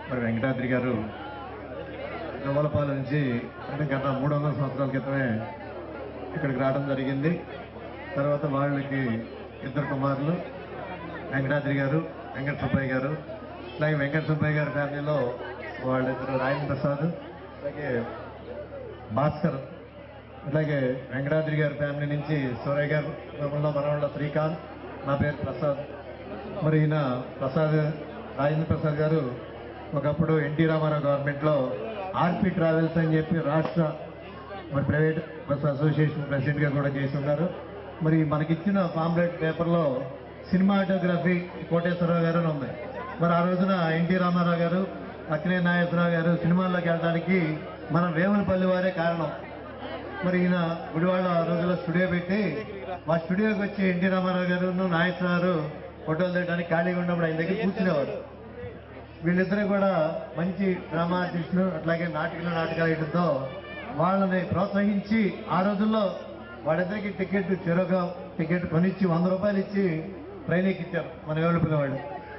మరి వెంకటాద్రి గారు నవలపాల నుంచి అంటే గత మూడు వందల సంవత్సరాల క్రితమే ఇక్కడికి రావడం జరిగింది తర్వాత వాళ్ళకి ఇద్దరు కుమారులు వెంకటాద్రి గారు వెంకట సుబ్బయ్య గారు అలాగే వెంకట సుబ్బయ్య గారి ఫ్యామిలీలో వాళ్ళిద్దరు రాయన్ ప్రసాద్ అలాగే భాస్కర్ అలాగే వెంకటాద్రి గారి ఫ్యామిలీ నుంచి సూరయ్య గారు మనలో మనవాళ్ళ శ్రీకాంత్ నా పేరు ప్రసాద్ మరి ఈయన ప్రసాద్ రాజేంద్ర ప్రసాద్ గారు ఒకప్పుడు ఎన్టీ రామారావు గవర్నమెంట్లో ఆర్పి ట్రావెల్స్ అని చెప్పి రాష్ట్ర మరి ప్రైవేట్ బస్ అసోసియేషన్ ప్రెసిడెంట్గా కూడా చేసి ఉన్నారు మరి మనకిచ్చిన పాంప్లెట్ పేపర్లో సినిమాటోగ్రఫీ కోటేశ్వరరావు గారు అని ఉంది మరి ఆ రోజున ఎన్టీ రామారావు గారు అక్కినే నాగేశ్వరరావు గారు సినిమాల్లోకి వెళ్ళడానికి మన వేములపల్లి వారే కారణం మరి ఈయన గుడివాడ ఆ రోజుల్లో స్టూడియో పెట్టి మా స్టూడియోకి వచ్చి ఎన్టీ రామారావు గారు నాగేశ్వరరావు గారు ఫోటోలు తీయడానికి ఖాళీగా ఉన్నప్పుడు ఆయన దగ్గర కూర్చునేవారు వీళ్ళిద్దరూ కూడా మంచి డ్రామా ఆర్టిస్టులు అట్లాగే నాటకాలు నాటకాలు వేయడంతో వాళ్ళని ప్రోత్సహించి ఆ రోజుల్లో వాళ్ళిద్దరికి టికెట్ చెరొక టికెట్ కొనిచ్చి వంద రూపాయలు ఇచ్చి ట్రైన్ ఎక్కిచ్చారు మన వేలుపుల వాళ్ళు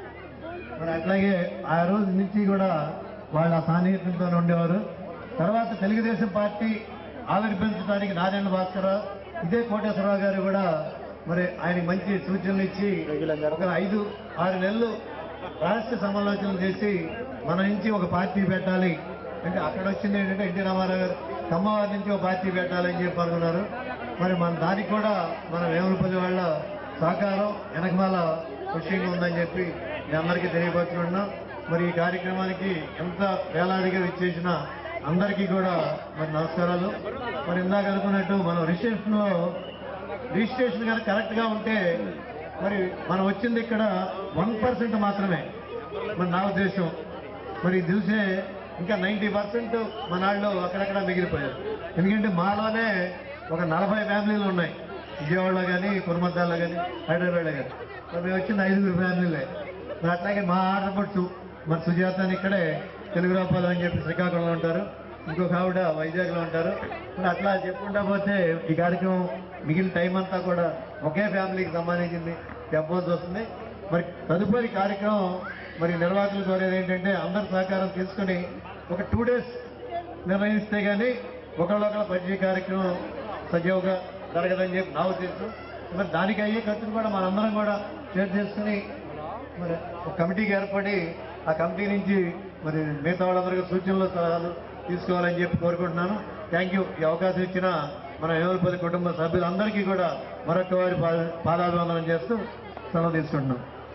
మరి అట్లాగే ఆ రోజు నుంచి కూడా వాళ్ళ సాన్నిహిత్యంతో ఉండేవారు తర్వాత తెలుగుదేశం పార్టీ ఆవిర్భవించడానికి నారాయణ భాస్కర్ ఇదే కోటేశ్వరరావు గారు కూడా మరి ఆయనకి మంచి సూచనలు ఇచ్చి ఒక ఐదు ఆరు నెలలు రాష్ట్ర సమాలోచనలు చేసి మన నుంచి ఒక పార్టీ పెట్టాలి అంటే అక్కడ వచ్చింది ఏంటంటే ఎన్టీ రామారావు గారు కమ్మవారి నుంచి ఒక పార్టీ పెట్టాలని చెప్పి అనుకున్నారు మరి మన దానికి కూడా మన వేములపల్లి వాళ్ళ సహకారం వెనకమాల పుష్టింగ్ ఉందని చెప్పి మీ అందరికీ తెలియపరుచుకుంటున్నాం మరి ఈ కార్యక్రమానికి ఎంత వేలాదిగా విచ్చేసిన అందరికీ కూడా మరి నమస్కారాలు మరి ఇందాక అనుకున్నట్టు మనం రిజిస్ట్రేషన్ రిజిస్ట్రేషన్ కనుక కరెక్ట్గా ఉంటే మరి మనం వచ్చింది ఇక్కడ వన్ పర్సెంట్ మాత్రమే మరి నా ఉద్దేశం మరి ఇది చూసే ఇంకా నైంటీ పర్సెంట్ మన వాళ్ళు అక్కడక్కడ మిగిలిపోయారు ఎందుకంటే మాలోనే ఒక నలభై ఫ్యామిలీలు ఉన్నాయి విజయవాడలో కానీ కురుమద్దాల్లో కానీ హైదరాబాద్లో కానీ మరి మేము వచ్చిన ఐదుగురు ఫ్యామిలీలే మరి అట్లాగే మా ఆడపడుచు మరి సుజాత అని ఇక్కడే తెలుగు రాపాలు అని చెప్పి శ్రీకాకుళంలో ఉంటారు ఇంకొక ఆవిడ వైజాగ్లో ఉంటారు మరి అట్లా చెప్పుకుంటా పోతే ఈ కార్యక్రమం మిగిలిన టైం అంతా కూడా ఒకే ఫ్యామిలీకి సంబంధించింది చెప్పవలసి వస్తుంది మరి తదుపరి కార్యక్రమం మరి నిర్వాహకులు కోరేది ఏంటంటే అందరి సహకారం తీసుకుని ఒక టూ డేస్ నిర్వహిస్తే కానీ ఒకళ్ళొకళ్ళ పరిచయ కార్యక్రమం సజీవంగా జరగదని చెప్పి నా ఉద్దేశం మరి దానికి అయ్యే ఖర్చును కూడా మనందరం కూడా షేర్ చేసుకుని మరి ఒక కమిటీకి ఏర్పడి ఆ కమిటీ నుంచి మరి మిగతా వాళ్ళందరికీ సూచనలు సలహాలు తీసుకోవాలని చెప్పి కోరుకుంటున్నాను థ్యాంక్ యూ ఈ అవకాశం ఇచ్చిన మన ఏవలపల్లి కుటుంబ సభ్యులందరికీ కూడా మరొక వారి పా- పాదాభివందనం చేస్తూ సెలవు తీసుకుంటున్నాం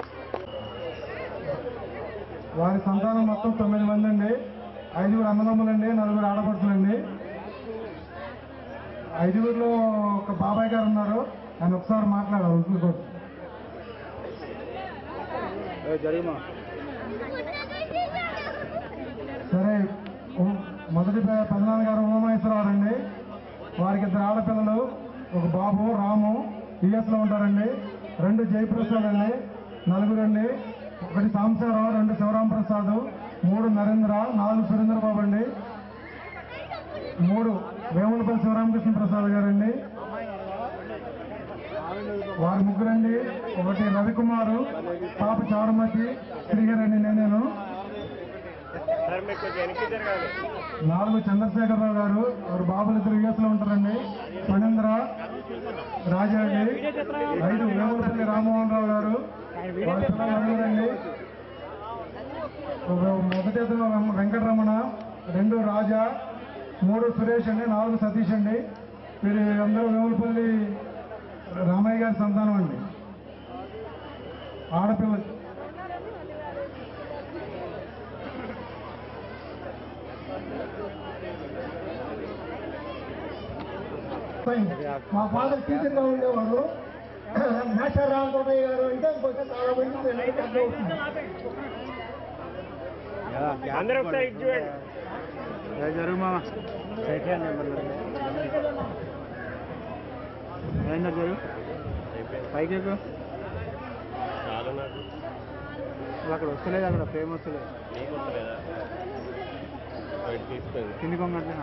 వారి సంతానం మొత్తం తొమ్మిది మంది అండి ఐదుగురు అన్నదమ్ములండి నలుగురు ఆడపడుతులండి ఐదుగురిలో ఒక బాబాయ్ గారు ఉన్నారు ఆయన ఒకసారి మాట్లాడాలి ఇంకోటి సరే ఉ- మొదటి పె- పెదనాన్న గారు ఉమామహేశ్వరరావు అండి వారికి ఇద్దరు ఆడపిల్లలు ఒక బాబు రాము యుఎస్ లో ఉంటారండి రెండు జయప్రసాద్ అండి నలుగురు అండి ఒకటి సాంబశివరావు రెండు శివరాం ప్రసాద్ మూడు నరేంద్ర నాలుగు సురేంద్ర బాబు అండి మూడు వేములపల్లి శివరామకృష్ణ ప్రసాద్ గారండి వారి ముగ్గురండి ఒకటి రవికుమారు పాప చారుమతి శ్రీగారండి నేనేను నాలుగు చంద్రశేఖరరావు గారు వారు బాబులు ఇద్దరు యుఎస్ లో ఉంటారండి ఫణేంద్ర రాజాజీ ఐదు వేములపల్లి రామ్మోహన్ రావు గారు వారి పిల్లలు నలుగురండి ఒక మొదటి అతను వెంకటరమణ రెండు రాజా మూడు సురేష్ అండి నాలుగు సతీష్ అండి వీరు అందరూ వేములపల్లి రామయ్య గారి సంతానం అండి ఆడపిల్ల మా ఫాదర్ టీచర్ గా ఉండేవాడు మేషర్ రామకోటయ్య గారు అంటే ఇంకొక చాలా మంది పెద్ద అవుతుంది. అందరూ ఒకసారి ఇటు చూడండి జరుగు మామ ఏంటో జరుగు పైకి ఎక్కు చాలా నాకు వాళ్ళు అక్కడ వస్తలేదు అక్కడ ఫ్రేమ్ వస్తలేదు నీకు వస్తలేదా బయట తీసుకోండి కింది కొంగట్లే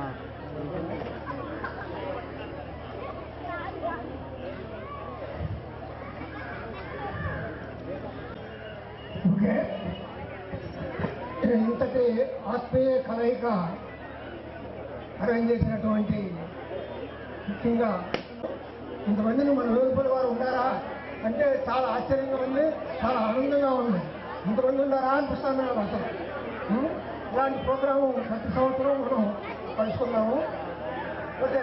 ఓకే మరి ఇంతటి ఆత్మీయ కలయిక అరేంజ్ చేసినటువంటి ముఖ్యంగా ఇంతమందిని మన వేలుపల్లి వారు ఉన్నారా అంటే చాలా ఆశ్చర్యంగా ఉంది చాలా ఆనందంగా ఉంది ఇంతమంది ఉన్నారా అనిపిస్తాను నాకు అసలు ఉం? ఇలాంటి ప్రోగ్రాము ప్రతి సంవత్సరం మనం కలుసుకున్నాము ఓకే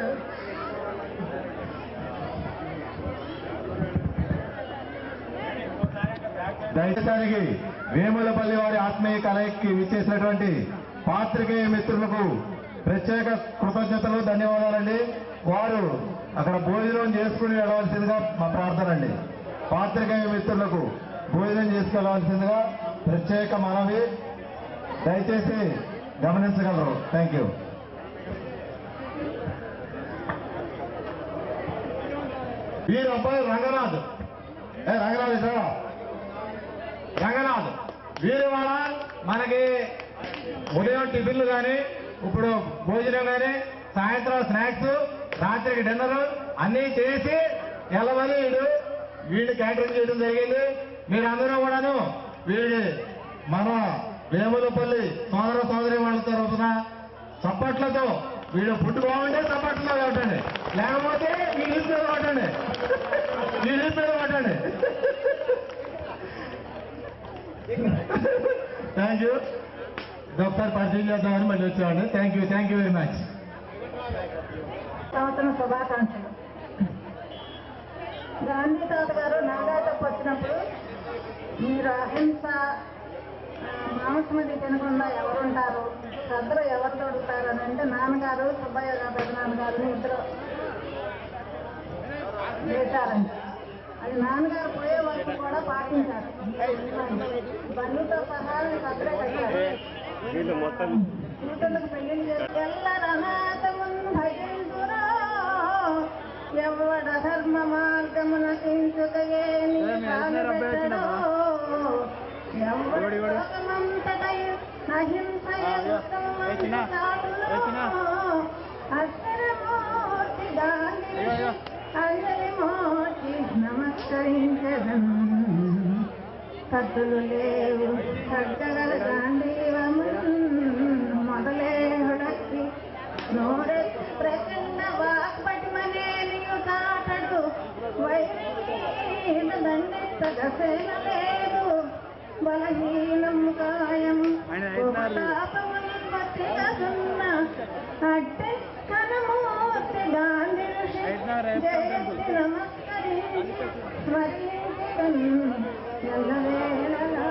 దయచేసానికి వేములపల్లి వారి ఆత్మీయ కలయికి విచ్చేసినటువంటి పాత్రికేయ మిత్రులకు ప్రత్యేక కృతజ్ఞతలు ధన్యవాదాలండి వారు అక్కడ భోజనం చేసుకుని వెళ్ళవలసిందిగా మా ప్రార్థన అండి పాత్రికేయ మిత్రులకు భోజనం చేసుకెళ్ళవలసిందిగా ప్రత్యేక మనవి దయచేసి గమనించగలరు థ్యాంక్ యూ వీరు అబ్బాయి రంగనాథ్ ఏ రంగనాథ్ ఇట్రా రంగనాథ్ వీరి వల్ల మనకి ఉదయం టిఫిన్లు కానీ ఇప్పుడు భోజనం కానీ సాయంత్రం స్నాక్స్ రాత్రికి డిన్నర్ అన్నీ చేసి ఎలవని వీడు వీడిని క్యాటరింగ్ చేయడం జరిగింది మీరందరూ కూడాను వీడి మన వేములపల్లి సోదర సోదరి వాళ్ళ తరఫున చప్పట్లతో వీడు ఫుడ్ బాగుంటే చప్పట్లతో కొట్టండి లేకపోతే మీ ఇల్లు మీద కొట్టండి మీ ఇల్లు మీద కొట్టండి థ్యాంక్ యూ ఒకసారి పరిచయం చేద్దామని మళ్ళీ వచ్చామండి thank you thank you very much సంవత్సరం శుభాకాంక్షలు గాంధీ తాత గారు నాగాటకు వచ్చినప్పుడు మీరు అహింస ఆ, మాంసమది తినకుండా ఎవరుంటారు శ్రద్ధలు ఎవరు దొరుకుతారు అని అంటే నాన్నగారు సుబ్బయ్య గారు పెద్ద నాన్నగారు ఇద్దరు చేశారండి అది నాన్నగారు పోయే వరకు కూడా పాటించారు బండితో సహా సద్దరే కట్టారు వీళ్ళు మొత్తం కూతుళ్ళకు పెళ్లిళ్ళు చేసి ఎల్లరనాథమున్ భజింతురా ఎవడ ధర్మ మార్గమున చించుకయే నీ కాలు పెట్టడో ఎవడ లోకమంతటై అహింసయ అక్షరమూర్తి గాంధీ అంజలి మోచి నమస్కరించదన్ కత్తులు లేవు సగ్గగల గాంధీవమున్ మొదలే హుడక్కి నోరెత్తి ప్రచండ వాక్పటిమనే నీవు కాటడు వైరీన దండెత్తగ సేన లేదు బలహీనం కాయం కోపతాపమున్ పట్టిగసున్న అడ్డె కనమూర్తి గాంధీ ఋషి జయతి నమస్కరించి స్మరించదన్ ఎల్లవేళలా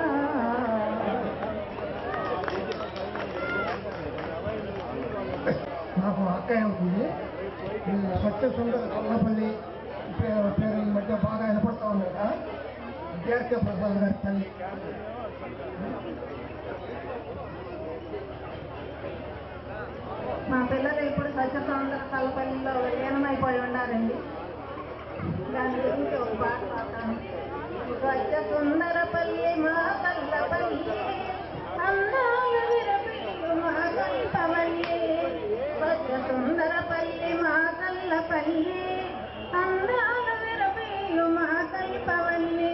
నాకు అక్కయ్య అవుతుంది ఈ సత్య సుందర కొల్లపల్లి పేరు పేరు ఈ మధ్య బాగా వినపడతా ఉంది కదా విద్యార్థి ప్రసాద్ గారి తల్లి మా పిల్లలు ఇప్పుడు సత్యసౌందర తలపల్లిలో విలీనమైపోయి ఉన్నారండి దాని గురించి ఒక పాట పాడతాను సత్య సుందరపల్లి మా కల్లపల్లి అందాల విరపిల్లు మా కల్పవల్లి సత్య సుందరపల్లి మా కల్లపల్లి అందాల విరపిల్లు మా కల్పవల్లి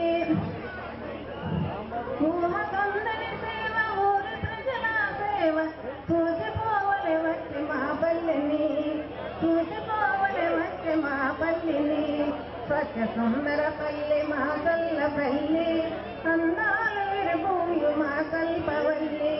ఊహ కొందరి సేవ ఊరి ప్రజల సేవ చూసిపోవలే వచ్చి మా పల్లిని చూసిపోవలే వచ్చి మా పల్లిని స్వచ్ఛ సుందర పల్లి మా కల్ల పల్లి అందాలు విరబూయు మా కల్పవల్లి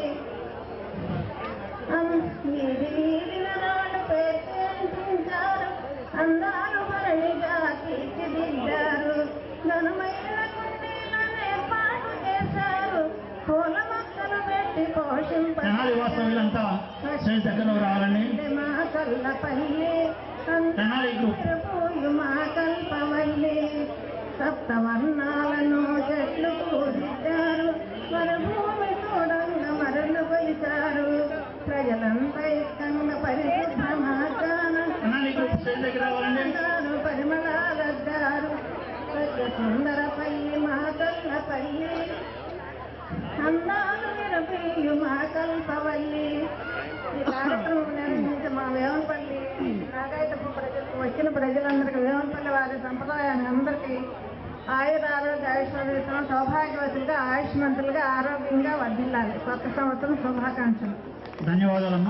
అం- వీధి వీధిన నాడు పేర్చించారు అందాలు మరళిగా తీర్చిదిద్దారు ఘనమైన కుండీలను ఏర్పాటు చేశారు పూల మొక్కలు పెట్టి తెనాలి వాస్తవ్యులంతా స్టేజ్ దగ్గరకు రావాలండి. మా కల్లపల్లి తెనాలి గ్రూప్. పూయు మా కల్పవల్లి సప్తవర్ణాలను చెట్లు పూజించారు మన భూమి చూడంగా మరలు కొలిచారు ప్రజలంతా ఇష్టంగా పరిశుద్ధ మార్గాన తెనాలి గ్రూప్ స్టేజ్ దగ్గర రావాలండి. అందాలు పరిమళాలద్దారు సత్య సుందరపల్లి మా కల్లపల్లి అందాలు విరపీయు మా కల్పవల్లి ఈ కార్యక్రమం నిర్వహించి మా వేమపల్లి నాగైతపు ప్రజలకు వచ్చిన ప్రజలందరికీ వేమపల్లి వారి సంప్రదాయాన్ని అందరికీ ఆయుర ఆరోగ్య ఐశ్వర్యతను సౌభాగ్యవతులుగా ఆయుష్మంతులుగా ఆరోగ్యంగా వర్ధిల్లాలి కొత్త సంవత్సరం శుభాకాంక్షలు ధన్యవాదాలమ్మా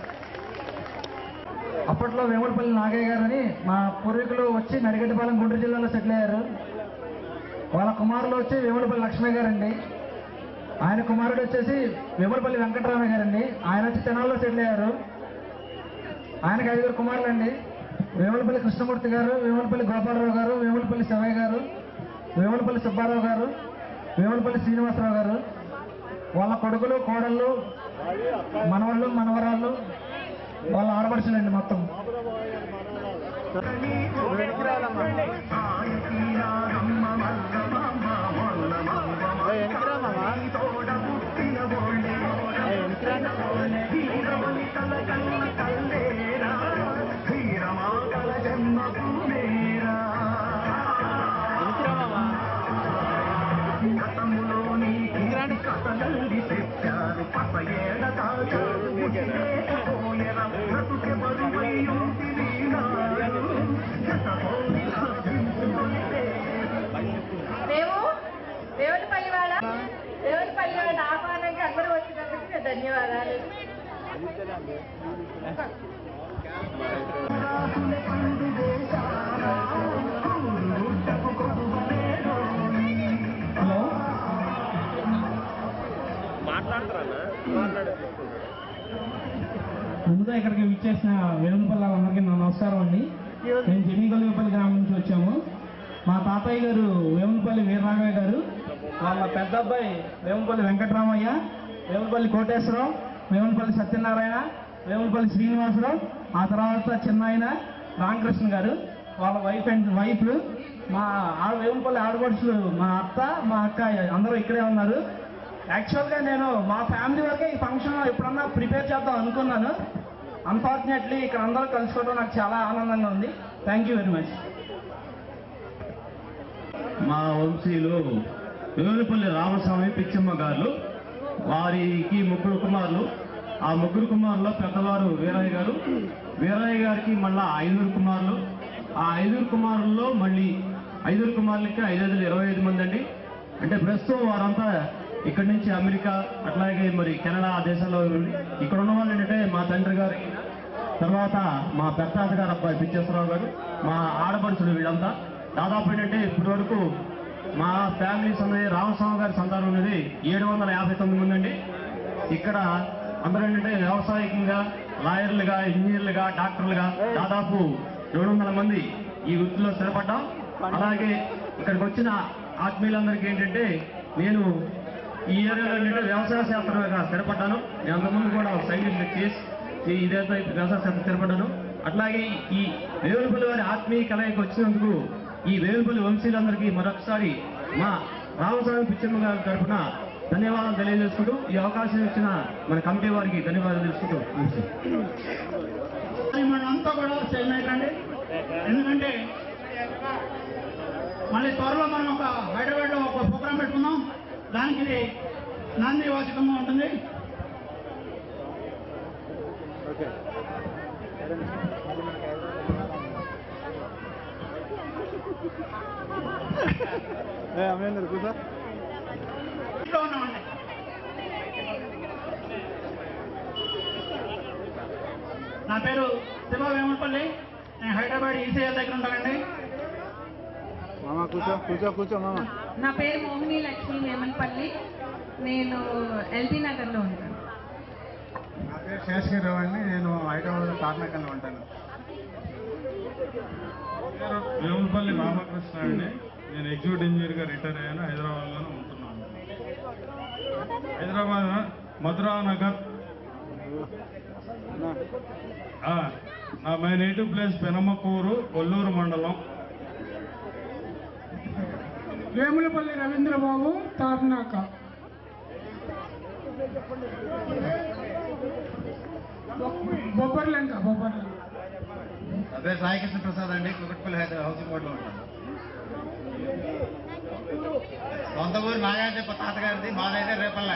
అప్పట్లో వేములపల్లి నాగయ్య గారు అని మా పూర్వీకులు వచ్చి నడిగడ్డిపాలెం గుంటూరు జిల్లాలో సెటిల్ అయ్యారు వాళ్ళ కుమారులు వచ్చి వేములపల్లి లక్ష్మయ్య గారండి ఆయన కుమారుడు వచ్చేసి వేములపల్లి వెంకటరామయ్య గారండి ఆయన వచ్చి తెనాల్లో సెటిల్ అయ్యారు ఆయనకి ఐదుగురు కుమారులు అండి వేములపల్లి కృష్ణమూర్తి గారు వేములపల్లి గోపాలరావు గారు వేములపల్లి శివయ్య గారు వేములపల్లి సుబ్బారావు గారు వేములపల్లి శ్రీనివాసరావు గారు వాళ్ళ కొడుకులు కోడళ్ళు మనవాళ్ళు మనవరాళ్ళు వాళ్ళ ఆడపడుచులండి మొత్తం వెనక్కి రావాలమ్మా ఏయ్, వెనక్కి రా మామ ఏయ్, వెనక్కి రా వెనక్కి రా మామ వెనక్కి రండి మేము దేవుడిపల్లి వాళ్ళ దేవుడిపల్లి వాళ్ళ ఆహ్వానానికి అందరూ వచ్చినందుకు ధన్యవాదాలు హలో మాట్లాడతారా మాట్లాడే తీసుకుంటాడు ముందుగా ఇక్కడికి విచ్చేసిన వేములపల్లి అందరికీ నా నమస్కారం అండి మేము జమీగొల్లిపల్లి గ్రామం నుంచి వచ్చాము మా తాతయ్య గారు వేములపల్లి వీరరాఘవయ్య గారు వాళ్ళ పెద్ద అబ్బాయి వేములపల్లి వెంకటరామయ్య వేములపల్లి కోటేశ్వరరావు వేములపల్లి సత్యనారాయణ వేములపల్లి శ్రీనివాసరావు ఆ తర్వాత చిన్నాయన రామకృష్ణ గారు వాళ్ళ వైఫ్ అండ్ వైఫ్లు మా ఆ వేములపల్లి ఆడపడుచులు మా అత్త మా అక్క అందరూ ఇక్కడే ఉన్నారు యాక్చువల్గా నేను మా ఫ్యామిలీ వరకే ఈ ఫంక్షన్ ఎప్పుడన్నా ప్రిపేర్ చేద్దాం అనుకున్నాను అన్ఫార్చునేట్లీ ఇక్కడ అందరూ కలుసుకోవడం నాకు చాలా ఆనందంగా ఉంది థ్యాంక్ యూ వెరీ మచ్ మా వంశీయులు వేలుపల్లి రామస్వామి పిచ్చమ్మ గారు వారికి ముగ్గురు కుమారులు ఆ ముగ్గురు కుమారుల్లో పెద్దవారు వీరయ్య గారు వీరయ్య గారికి మళ్ళా ఐదుగురు కుమారులు ఆ ఐదుగురు కుమారుల్లో మళ్ళీ ఐదుగురు కుమారులకి ఐదైదు ఇరవై ఐదు మంది అండి అంటే ప్రస్తుతం వారంతా ఇక్కడి నుంచి అమెరికా అట్లాగే మరి కెనడా ఆ దేశాల్లో ఉండి ఇక్కడ ఉన్న వాళ్ళు ఏంటంటే మా తండ్రి గారు తర్వాత మా పెద్దాత గారు అబ్బాయి పిచ్చేశ్వరరావు గారు మా ఆడపడుచులు వీళ్ళంతా దాదాపు ఏంటంటే ఇప్పటి వరకు మా ఫ్యామిలీస్ అనేది రామస్వామి గారి సంతానం అనేది ఏడు వందల యాభై తొమ్మిది మంది అండి ఇక్కడ అందరూ ఏంటంటే వ్యవసాయకంగా లాయర్లుగా ఇంజనీర్లుగా డాక్టర్లుగా దాదాపు రెండు వందల మంది ఈ వృత్తిలో స్థిరపడ్డాం అలాగే ఇక్కడికి వచ్చిన ఆత్మీయులందరికీ ఏంటంటే నేను ఈ ఏరియాలో ఏంటంటే వ్యవసాయ శాస్త్రంగా స్థిరపడ్డాను నేను అంతకుముందు కూడా సైన్స్ చేసి ఈ ఇదేదో వ్యవసాయ శాస్త్రం స్థిరపడ్డాను అట్లాగే ఈ వేలుపల్లి వారి ఆత్మీయ కలయికి వచ్చినందుకు ఈ వేలుపల్లి వంశీయులందరికీ మరొకసారి మా రామస్వామి పిచ్చమ్మ గారి తరఫున ధన్యవాదాలు తెలియజేసుకుంటూ ఈ అవకాశం ఇచ్చిన మన కమిటీ వారికి ధన్యవాదాలు తెలుసుకుంటూ ముగిస్తున్నాను. అంతా కూడా చేయకండి ఎందుకంటే మళ్ళీ త్వరలో మనం ఒక హైదరాబాద్లో ఒక ప్రోగ్రాం పెట్టుకుందాం దానికి ఇది నాంది వాచకంగా ఉంటుంది ఓకే ఏ అమేందర్ కూర్చో ఇంట్లో ఉన్నామండి నా పేరు శివ వేమపల్లి నేను హైదరాబాద్ ఈసీఐ దగ్గర ఉంటానండి మామ కూర్చో కూర్చో కూర్చో మామ నా పేరు మోహిని లక్ష్మి వేమన్పల్లి నేను ఎల్బీ నగర్లో ఉంటాను నా పేరు శేషగిరిరావు అండి నేను హైదరాబాద్ తార్నకల్లో ఉంటాను వేములపల్లి రామకృష్ణ అండి నేను ఎగ్జిక్యూటివ్ ఇంజనీర్గా రిటైర్ అయ్యాను హైదరాబాద్లోనే ఉంటున్నాను హైదరాబాద్ మధురా నగర్ ఆ, నా my native place Penamakuru Kolluru మండలం వేములపల్లి రవీంద్రబాబు తార్నాక బొబ్బర్లంక బొబ్బర్లంక నా పేరు సాయికృష్ణ ప్రసాద్ అండి కుకట్పల్లి హైదరాబాద్ హౌసింగ్ బోర్డులో ఉంటాను సొంత ఊరు నాగార్జున తాతగారిది మాదైతే రేపల్లె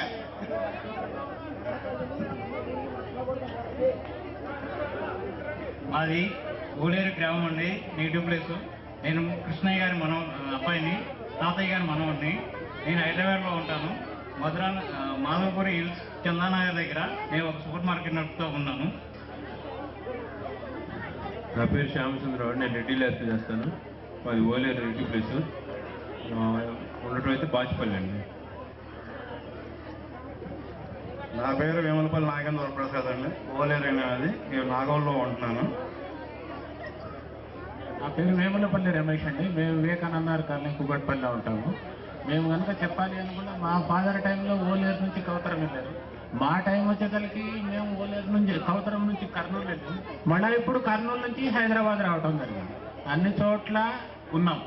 మాది ఊలేరు గ్రామం అండి నేటివ్ ప్లేస్ నేను కృష్ణయ్య గారి మనం అబ్బాయిని తాతయ్య గారి మనవడిని నేను హైదరాబాద్లో ఉంటాను మధురా ఆ, మాధవపురి హిల్స్ చందానగర్ దగ్గర నేను ఒక సూపర్ మార్కెట్ నడుపుతూ ఉన్నాను నా పేరు శ్యామచంద్రరావు నేను రెడ్డి ల్యాబ్స్ చేస్తాను మాది ఓలేరు రెడ్డి ప్లేస్ ఉండటం అయితే బాచిపల్లి అండి నా పేరు వేమలపల్లి నాగేంద్ర ప్రసాద్ అండి ఓలేరు అనేది నేను నాగోల్లో ఉంటున్నాను నా పేరు వేములపల్లి రమేష్ అండి మేము వివేకానంద కాలనీ కుగట్పల్లిలో ఉంటాము మేము కనుక చెప్పాలి అనుకుంటే మా ఫాదర్ టైంలో ఓలేరు నుంచి కౌతరం వెళ్ళారు మా టైం వచ్చేసరికి మేము ఓలేరు నుంచి కౌతరం నుంచి కర్నూలు వెళ్ళాం మళ్ళీ ఇప్పుడు కర్నూలు నుంచి హైదరాబాద్ రావటం జరిగింది అన్ని చోట్ల ఉన్నాం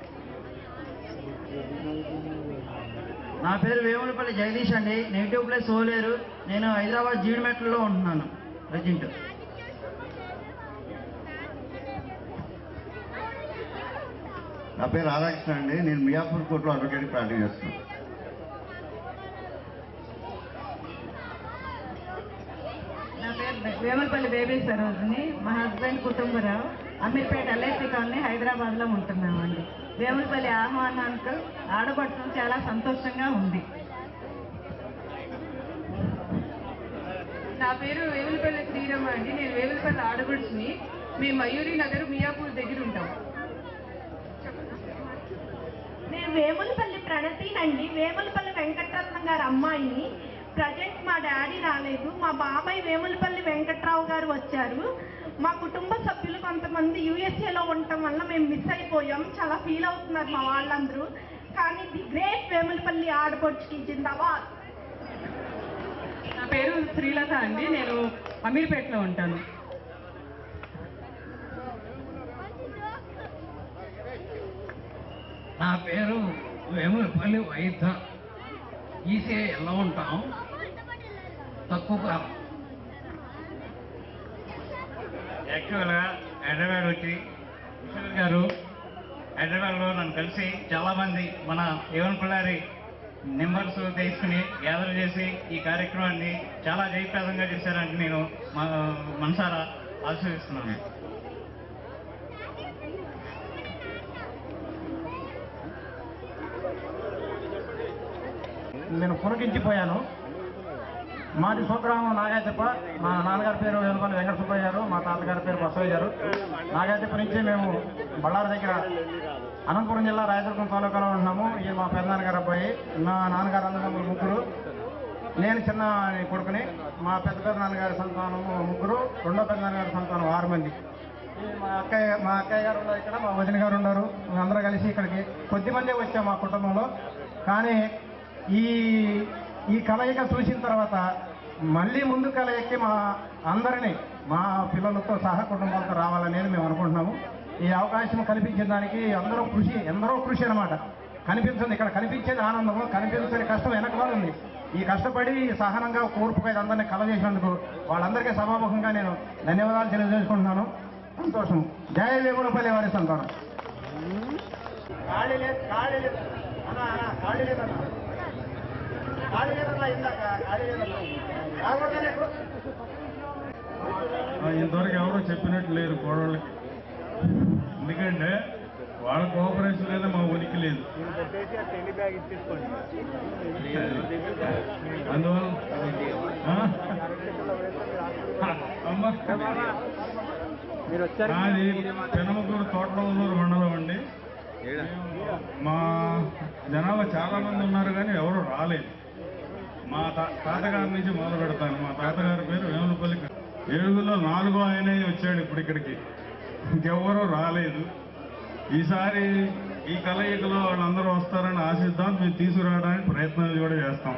నా పేరు వేములపల్లి జగదీష్ అండి నెగిటివ్ ప్లేస్ ఓలేరు నేను హైదరాబాద్ జీడిమెట్లలో ఉంటున్నాను ప్రజెంట్ నా పేరు రాధాకృష్ణ అండి నేను మియాపూర్ కోర్టులో అడ్వకేట్ ప్రాక్టీస్ చేస్తున్నాను నా పేరు వే- వేమలపల్లి బేబీ సరోజిని మా husband Kutumbarao Ameerpet LIC colony హైదరాబాద్లో ఉంటున్నామండి వేములపల్లి ఆహ్వానానికి ఆడపడటం చాలా సంతోషంగా ఉంది నా పేరు వేములపల్లి శ్రీరమ్మ అండి నేను వేములపల్లి ఆడబడుచుని మేము మయూరి నగర్ మియాపూర్ దగ్గర ఉంటాం నేను వేములపల్లి ప్రణతినండి వేములపల్లి వెంకటరత్నం గారి అమ్మాయిని ప్రజెంట్ మా డాడీ రాలేదు మా బాబాయ్ వేములపల్లి వెంకట్రావు గారు వచ్చారు మా కుటుంబ సభ్యులు కొంతమంది యూఎస్ఏలో ఉండటం వల్ల మేము మిస్ అయిపోయాం చాలా ఫీల్ అవుతున్నారు మా వాళ్ళందరూ కానీ ది గ్రేట్ వేములపల్లి ఆడపడుచుకి జిందాబాద్ నా పేరు శ్రీలత అండి నేను అమీర్పేటలో ఉంటాను నా పేరు వేములపల్లి వైద్య ఈసే ఎలా ఉంటాం తక్కువ యాక్చువల్గా హైదరాబాద్ వచ్చి కిషోర్ గారు హైదరాబాద్లో నన్ను కలిసి చాలామంది మన ఏవన్ పిల్లారి నెంబర్స్ తీసుకుని గ్యాదర్ చేసి ఈ కార్యక్రమాన్ని చాలా జయప్రదంగా చేశారని నేను మా మనసారా ఆశీర్వదిస్తున్నాను నేను పులకించిపోయాను మాది స్వగ్రామం నాగాయతప్ప మా నాన్నగారి పేరు వెనుకొండ వెంకట సుబ్బయ్య గారు మా తాతగారి పేరు బసవయ్య గారు నాగాయతప్ప నుంచి మేము బళ్ళారి దగ్గర అనంతపురం జిల్లా రాయదుర్గం తాలూకాలో ఉంటున్నాము ఇది మా పెద్దనాన్నగారు అబ్బాయి నా నాన్నగారు అన్నదమ్ములు ముగ్గురు నేను చిన్న కొడుకుని మా పెద్ద పెద్ద నాన్నగారి సంతానము ముగ్గురు రెండో పెద్ద నాన్నగారి సంతానం ఆరు మంది ఈ మా అక్కయ్య మా అక్కయ్య గారు ఉన్నారు ఇక్కడ మా వదిన గారు ఉన్నారు అందరూ కలిసి ఇక్కడికి కొద్ది మందే వచ్చాం మా కుటుంబంలో కానీ ఈ ఈ కలయిక చూసిన తర్వాత మళ్ళీ ముందు కలయికి మా అందరినీ మా పిల్లలతో సహా కుటుంబాలతో రావాలనేది మేము అనుకుంటున్నాము ఈ అవకాశం కల్పించిన దానికి అందరూ కృషి ఎందరో కృషి అనమాట కనిపించింది ఇక్కడ కనిపించేది ఆనందము కనిపించని కష్టం వెనకలో ఉంది ఈ కష్టపడి సహనంగా కూర్పుగా ఇదందరినీ కలజేసినందుకు వాళ్ళందరికీ సభాముఖంగా నేను ధన్యవాదాలు తెలియజేసుకుంటున్నాను సంతోషం జయ వేములపల్లి వారి సంతానం ఖాళీ లేదు ఖాళీ లేదు అన్న అన్న ఖాళీ లేదన్న ఖాళీ లేదన్నా ఇందాక ఖాళీ లేదన్నా కాకపోతే ఆ, ఇంతవరకు ఎవరో చెప్పినట్టు లేరు కోడళ్ళకి ఎందుకంటే వాళ్ళ కోఆపరేషన్ లేదా మా ఉనికి లేదు అందువల్ల ఆ? అమ్మ నాది పెనమకూరు తోటలూరు మండలం అండి మా జనాభా చాలా మంది ఉన్నారు కానీ ఎవరు రాలేదు మా తా- తాతగారి నుంచి మొదలు పెడతాను మా తాతగారి పేరు వేములపల్లి ఏడుగులో నాలుగో ఆయనే వచ్చాడు ఇప్పుడు ఇక్కడికి ఇంకెవ్వరూ రాలేదు ఈసారి ఈ కలయికలో వాళ్ళందరూ వస్తారని ఆశిద్దాం మేము తీసుకురావడానికి ప్రయత్నాలు కూడా చేస్తాం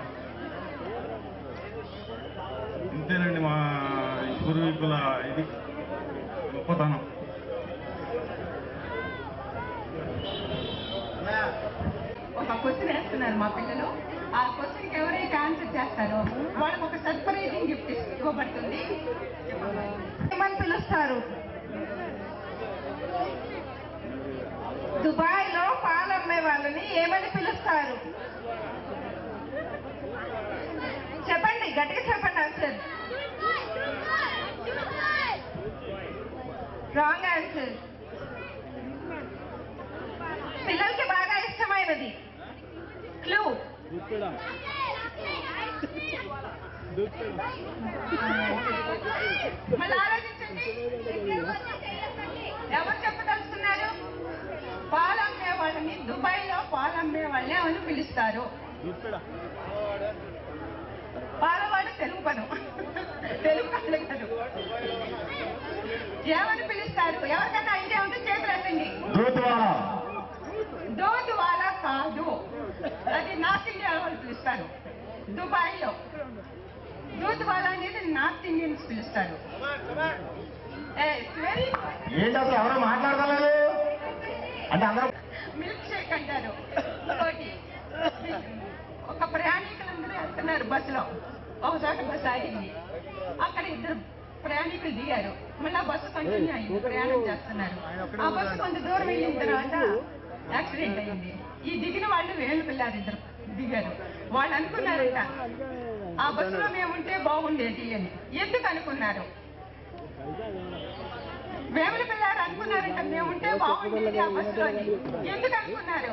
ఇంతేనండి మా పూర్వీకుల ఇది గొప్పతనం ఒక క్వశ్చన్ వేస్తున్నారు మా పిల్లలు ఆ క్వశ్చన్కి ఎవరైతే ఆన్సర్ చేస్తారో వాళ్ళకి ఒక సర్ప్రైజింగ్ గిఫ్ట్ ఇవ్వబడుతుంది ఏమని పిలుస్తారు దుబాయ్ లో పాలు అమ్మే వాళ్ళని ఏమని పిలుస్తారు చెప్పండి గట్టిగా చెప్పండి ఆన్సర్ రాంగ్ ఆన్సర్ పిల్లలకి బాగా ఇష్టమైనది మళ్ళీ ఆలోచించండి ఎవరు చెప్పదలుచుకున్నారు పాలమ్మే వాళ్ళని దుబాయ్ లో పాలమ్మే వాళ్ళని అని పిలుస్తారు పాలవాడు తెలుగు పదం తెలుగు కళ్ళు కాదు ఏమని పిలుస్తారు ఎవరికైనా ఐడియా ఉంటే చేతులు ఎత్తండి దూత్వాలా డోట్ వాలా కాదు అది నార్త్ ఇండియా వాళ్ళు పిలుస్తారు దుబాయ్ లో దూత్ వాలా అనేది నార్త్ ఇండియన్స్ పిలుస్తారు వెరీ ఏంటి అసలు ఎవరో మాట్లాడతలేదు అంటే అందరూ మిల్క్ షేక్ అంటారు ఇంకోటి ఒక ప్రయాణికులందరూ వెళ్తున్నారు బస్సులో ఒక చోట బస్సు ఆగింది అక్కడ ఇద్దరు ప్రయాణికులు దిగారు మళ్ళీ ఆ బస్సు కంటిన్యూ అయింది ప్రయాణం చేస్తున్నారు ఆ బస్సు కొంత దూరం వెళ్ళిన తర్వాత యాక్సిడెంట్ అయింది ఈ దిగిన వాళ్ళు వేలు పిల్లారు ఇద్దరు దిగారు వాళ్ళు అనుకున్నారంట ఆ బస్సులో మేము ఉంటే బాగుండేది అని ఎందుకు అనుకున్నారు వేముల పిల్లారు అనుకున్నారంట మేము ఉంటే బాగుండేది ఆ బస్సులో అని ఎందుకు అనుకున్నారు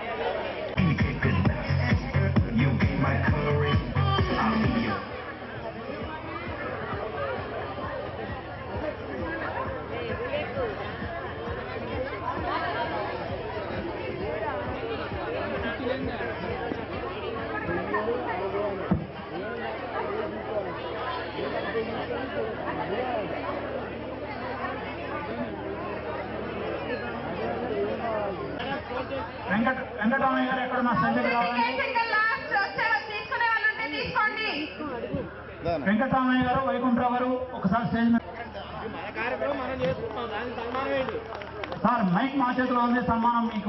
వెంకట వెంకటరామయ్య గారు ఎక్కడ మా సంజయ్ కావాలండి తీసుకునే వాళ్ళు ఉంటే తీసుకోండి వెంకటరామయ్య గారు వైకుంఠరావు గారు ఒకసారి స్టేజ్ మీద మన కార్యక్రమం మనం చేసుకుంటాం దానికి సన్మానం ఏంటి సార్ మైక్ మా చేతిలో ఉంది సన్మానం మీకు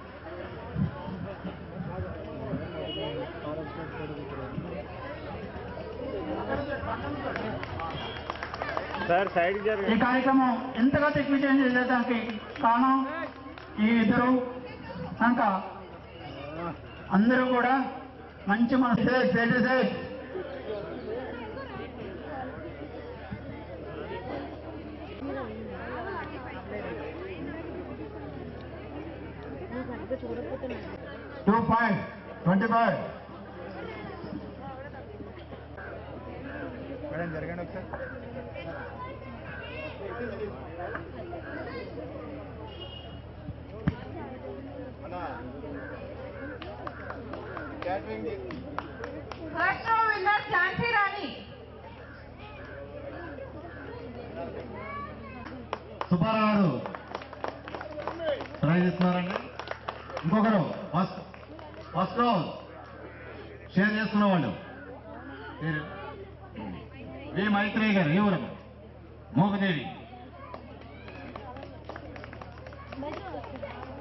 సార్ సైడ్ ఈ కార్యక్రమం ఎంతగా దిగ్విజయం చేసేదానికి కారణం ఈ ఇద్దరు కనుక అందరూ కూడా మంచి మన two five twenty five madam జరగండి ఒకసారి first winner Jhansi Rani Subbarao try చేస్తున్నారండి ఇంకొకరు ఫస్ట్ ఫస్ట్ రౌండ్ షేర్ చేస్తున్న వాళ్ళు పేరు వి మైత్రేయ గారు ఏ ఊరమ్మ మోగదేవి